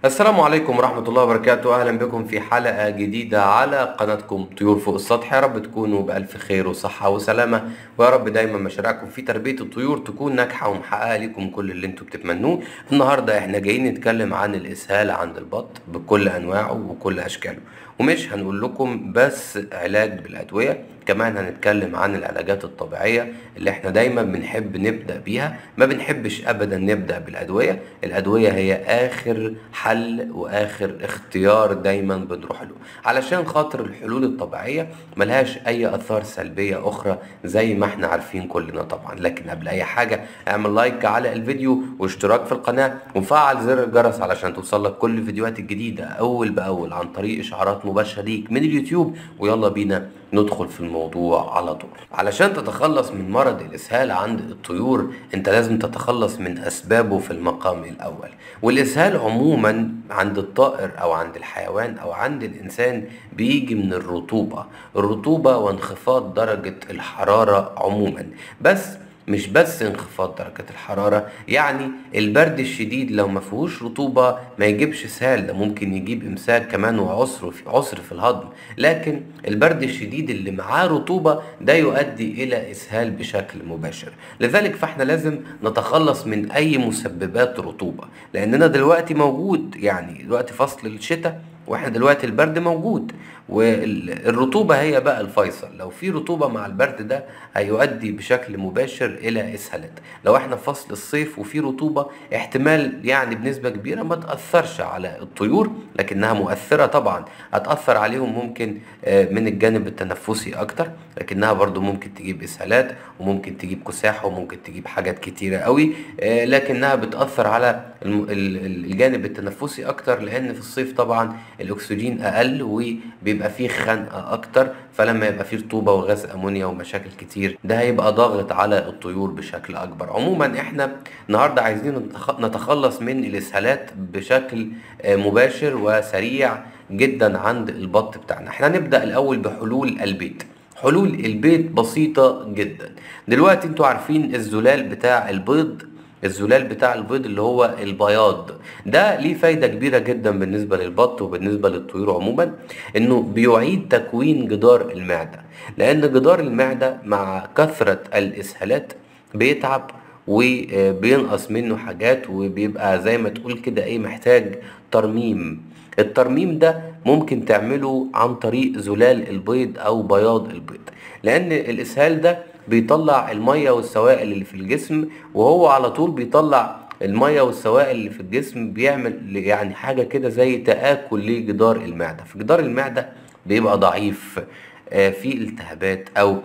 السلام عليكم ورحمة الله وبركاته أهلا بكم في حلقة جديدة على قناتكم طيور فوق السطح يا رب تكونوا بألف خير وصحة وسلامة ويا رب دايما مشاريعكم في تربية الطيور تكون ناجحة ومحققة لكم كل اللي انتوا بتتمنوه النهاردة احنا جايين نتكلم عن الإسهال عند البط بكل أنواعه وكل أشكاله ومش هنقول لكم بس علاج بالأدوية كمان هنتكلم عن العلاجات الطبيعية اللي احنا دايما بنحب نبدأ بيها ما بنحبش أبدا نبدأ بالأدوية الأدوية هي آخر حل وآخر اختيار دايما بنروح له علشان خاطر الحلول الطبيعية ملهاش أي آثار سلبية أخرى زي ما احنا عارفين كلنا طبعا لكن قبل أي حاجة اعمل لايك على الفيديو واشتراك في القناة وفعل زر الجرس علشان توصلك كل الفيديوهات الجديدة أول بأول عن طريق إشعارات مباشرة ليك من اليوتيوب ويلا بينا ندخل في الموضوع على طول علشان تتخلص من مرض الإسهال عند الطيور انت لازم تتخلص من أسبابه في المقام الأول والإسهال عموما عند الطائر أو عند الحيوان أو عند الإنسان بيجي من الرطوبة الرطوبة وانخفاض درجة الحرارة عموما بس مش بس انخفاض درجة الحرارة يعني البرد الشديد لو ما فيهوش رطوبة ما يجيبش سهال ده ممكن يجيب امساك كمان وعسر في عسر في الهضم لكن البرد الشديد اللي معاه رطوبة ده يؤدي الى اسهال بشكل مباشر لذلك فاحنا لازم نتخلص من اي مسببات رطوبة لاننا دلوقتي موجود يعني دلوقتي فصل الشتاء واحنا دلوقتي البرد موجود والرطوبة هي بقى الفيصل لو في رطوبة مع البرد ده هيؤدي بشكل مباشر إلى إسهالات لو احنا في فصل الصيف وفي رطوبة احتمال يعني بنسبة كبيرة ما تأثرش على الطيور لكنها مؤثرة طبعا هتأثر عليهم ممكن من الجانب التنفسي أكتر لكنها برضو ممكن تجيب إسهالات وممكن تجيب كساح وممكن تجيب حاجات كتيرة قوي لكنها بتأثر على الجانب التنفسي أكتر لأن في الصيف طبعا الأكسجين أقل وبيبقى فيه خنقة أكتر فلما يبقى فيه رطوبة وغاز أمونيا ومشاكل كتير ده هيبقى ضاغط على الطيور بشكل أكبر عموما إحنا النهاردة عايزين نتخلص من الإسهالات بشكل مباشر وسريع جدا عند البط بتاعنا احنا نبدأ الأول بحلول البيت حلول البيت بسيطة جدا دلوقتي انتوا عارفين الزلال بتاع البيض الزلال بتاع البيض اللي هو البياض ده ليه فايدة كبيرة جدا بالنسبة للبط وبالنسبة للطيور عموما انه بيعيد تكوين جدار المعدة لان جدار المعدة مع كثرة الاسهالات بيتعب وبينقص منه حاجات وبيبقى زي ما تقول كده ايه محتاج ترميم الترميم ده ممكن تعمله عن طريق زلال البيض او بياض البيض لان الاسهال ده بيطلع المية والسوائل اللي في الجسم وهو على طول بيطلع المية والسوائل اللي في الجسم بيعمل يعني حاجة كده زي تآكل لجدار المعدة فجدار المعدة بيبقى ضعيف في التهابات او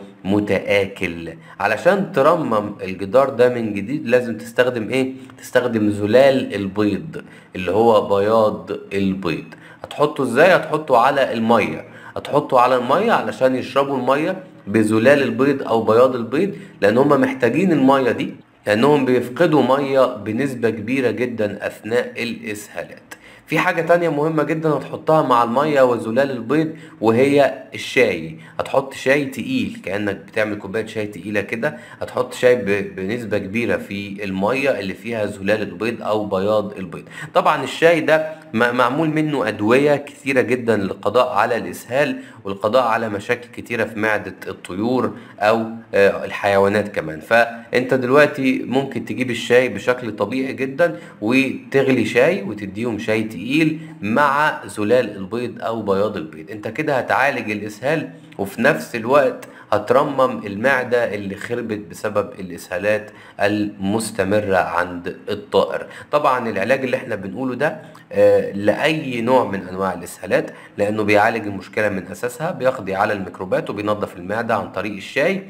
متآكل علشان ترمم الجدار ده من جديد لازم تستخدم ايه تستخدم زلال البيض اللي هو بياض البيض هتحطه ازاي هتحطه على المية هتحطه على المية علشان يشربوا المية بزلال البيض او بياض البيض لان هم محتاجين المية دي لانهم بيفقدوا مية بنسبة كبيرة جدا اثناء الاسهالات في حاجة تانية مهمة جدا هتحطها مع المية وزلال البيض وهي الشاي هتحط شاي تقيل كأنك بتعمل كوباية شاي تقيلة كده هتحط شاي بنسبة كبيرة في المية اللي فيها زلال البيض أو بياض البيض طبعا الشاي ده معمول منه أدوية كثيرة جدا للقضاء على الإسهال والقضاء على مشاكل كتيرة في معدة الطيور أو الحيوانات كمان فأنت دلوقتي ممكن تجيب الشاي بشكل طبيعي جدا وتغلي شاي وتديهم شاي تقيل مع زلال البيض أو بياض البيض أنت كده هتعالج الإسهال وفي نفس الوقت هترمم المعدة اللي خربت بسبب الإسهالات المستمرة عند الطائر طبعا العلاج اللي احنا بنقوله ده آه لأي نوع من أنواع الإسهالات لأنه بيعالج المشكلة من أساسها بيقضي على الميكروبات وبينظف المعدة عن طريق الشاي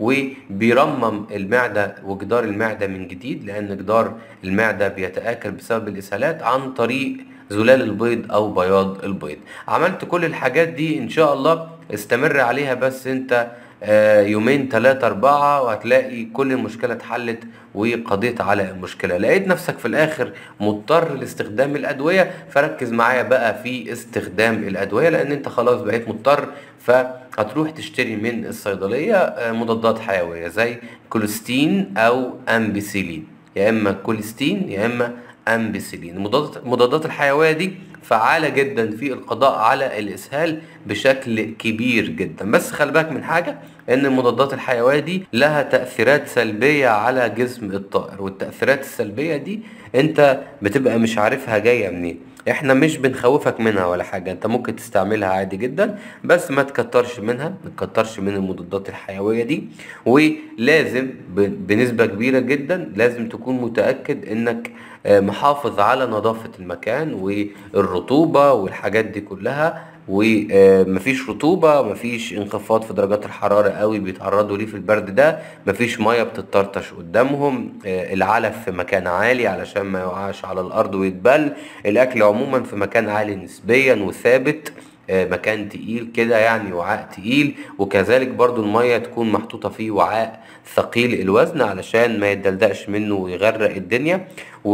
وبيرمم المعدة وجدار المعدة من جديد لأن جدار المعدة بيتآكل بسبب الإسهالات عن طريق زلال البيض او بياض البيض عملت كل الحاجات دي ان شاء الله استمر عليها بس انت يومين ثلاثة أربعة وهتلاقي كل المشكلة اتحلت وقضيت على المشكلة لقيت نفسك في الآخر مضطر لاستخدام الأدوية فركز معايا بقى في استخدام الأدوية لأن أنت خلاص بقيت مضطر فهتروح تشتري من الصيدلية مضادات حيوية زي كوليستين أو أمبيسيلين يا إما كوليستين يا إما امبيسيلين المضادات المضادات الحيويه دي فعاله جدا في القضاء على الاسهال بشكل كبير جدا بس خلي بالك من حاجه ان المضادات الحيويه دي لها تاثيرات سلبيه على جسم الطائر والتاثيرات السلبيه دي انت بتبقى مش عارفها جايه منين احنا مش بنخوفك منها ولا حاجة انت ممكن تستعملها عادي جدا بس ما تكترش منها ما تكترش من المضادات الحيوية دي ولازم ب- بنسبة كبيرة جدا لازم تكون متأكد انك آه، محافظ على نظافة المكان والرطوبة والحاجات دي كلها ومفيش رطوبة مفيش انخفاض في درجات الحرارة قوي بيتعرضوا ليه في البرد ده مفيش مية بتطرطش قدامهم آه، العلف في مكان عالي علشان ما يقعش على الأرض ويتبل الأكل عموما في مكان عالي نسبيا وثابت آه، مكان تقيل كده يعني وعاء تقيل وكذلك برضو المية تكون محطوطة فيه وعاء ثقيل الوزن علشان ما يتدلدقش منه ويغرق الدنيا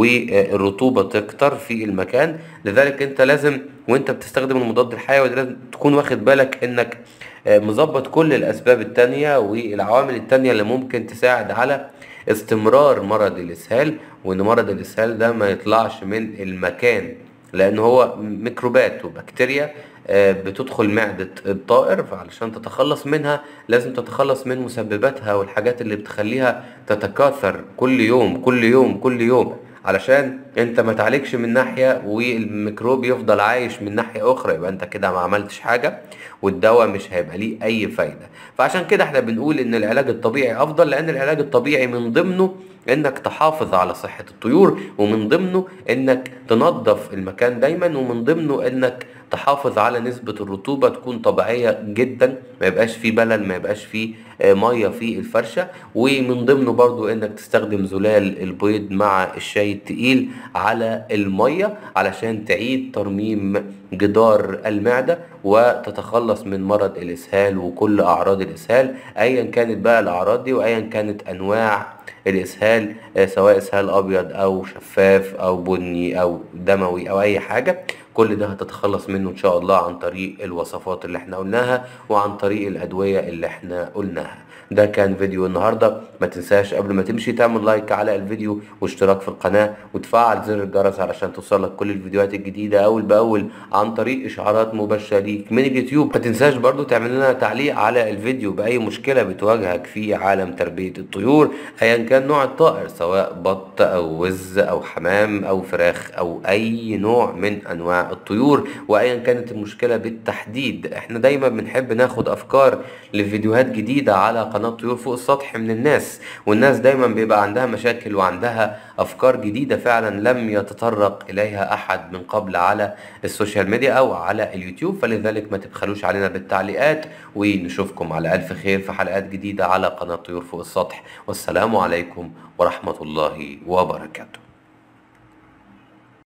والرطوبة تكتر في المكان لذلك انت لازم وانت بتستخدم المضاد الحيوي ده لازم تكون واخد بالك انك آه، مظبط كل الاسباب التانية والعوامل التانية اللي ممكن تساعد على استمرار مرض الاسهال وان مرض الاسهال ده ما يطلعش من المكان لان هو ميكروبات وبكتيريا آه، بتدخل معدة الطائر فعلشان تتخلص منها لازم تتخلص من مسبباتها والحاجات اللي بتخليها تتكاثر كل يوم كل يوم كل يوم علشان انت ما تعالجش من ناحية والميكروب يفضل عايش من ناحية اخرى يبقى انت كده ما عملتش حاجة والدواء مش هيبقى ليه اي فايدة فعشان كده احنا بنقول ان العلاج الطبيعي افضل لان العلاج الطبيعي من ضمنه انك تحافظ على صحة الطيور ومن ضمنه انك تنظف المكان دايما ومن ضمنه انك تحافظ على نسبة الرطوبة تكون طبيعية جدا ما يبقاش فيه بلل ما يبقاش فيه آه، مية في الفرشة ومن ضمنه برضو انك تستخدم زلال البيض مع الشاي التقيل على المية علشان تعيد ترميم جدار المعدة وتتخلص من مرض الإسهال وكل أعراض الإسهال أيا كانت بقى الأعراض دي وأيا كانت أنواع الإسهال آه، سواء إسهال أبيض أو شفاف أو بني أو دموي أو أي حاجة كل ده هتتخلص منه إن شاء الله عن طريق الوصفات اللي احنا قلناها وعن طريق الأدوية اللي احنا قلناها ده كان فيديو النهاردة ما تنساش قبل ما تمشي تعمل لايك على الفيديو واشتراك في القناة وتفعل زر الجرس علشان توصلك كل الفيديوهات الجديدة أول بأول عن طريق إشعارات مباشرة ليك من اليوتيوب ما تنساش برضو تعمل لنا تعليق على الفيديو بأي مشكلة بتواجهك في عالم تربية الطيور أيا كان نوع الطائر سواء بط أو وز أو حمام أو فراخ أو أي نوع من أنواع الطيور وأيا كانت المشكلة بالتحديد احنا دايما بنحب ناخد أفكار لفيديوهات جديدة على قناة طيور فوق السطح من الناس والناس دايما بيبقى عندها مشاكل وعندها أفكار جديدة فعلا لم يتطرق إليها أحد من قبل على السوشيال ميديا أو على اليوتيوب فلذلك ما تبخلوش علينا بالتعليقات ونشوفكم على ألف خير في حلقات جديدة على قناة طيور فوق السطح والسلام عليكم ورحمة الله وبركاته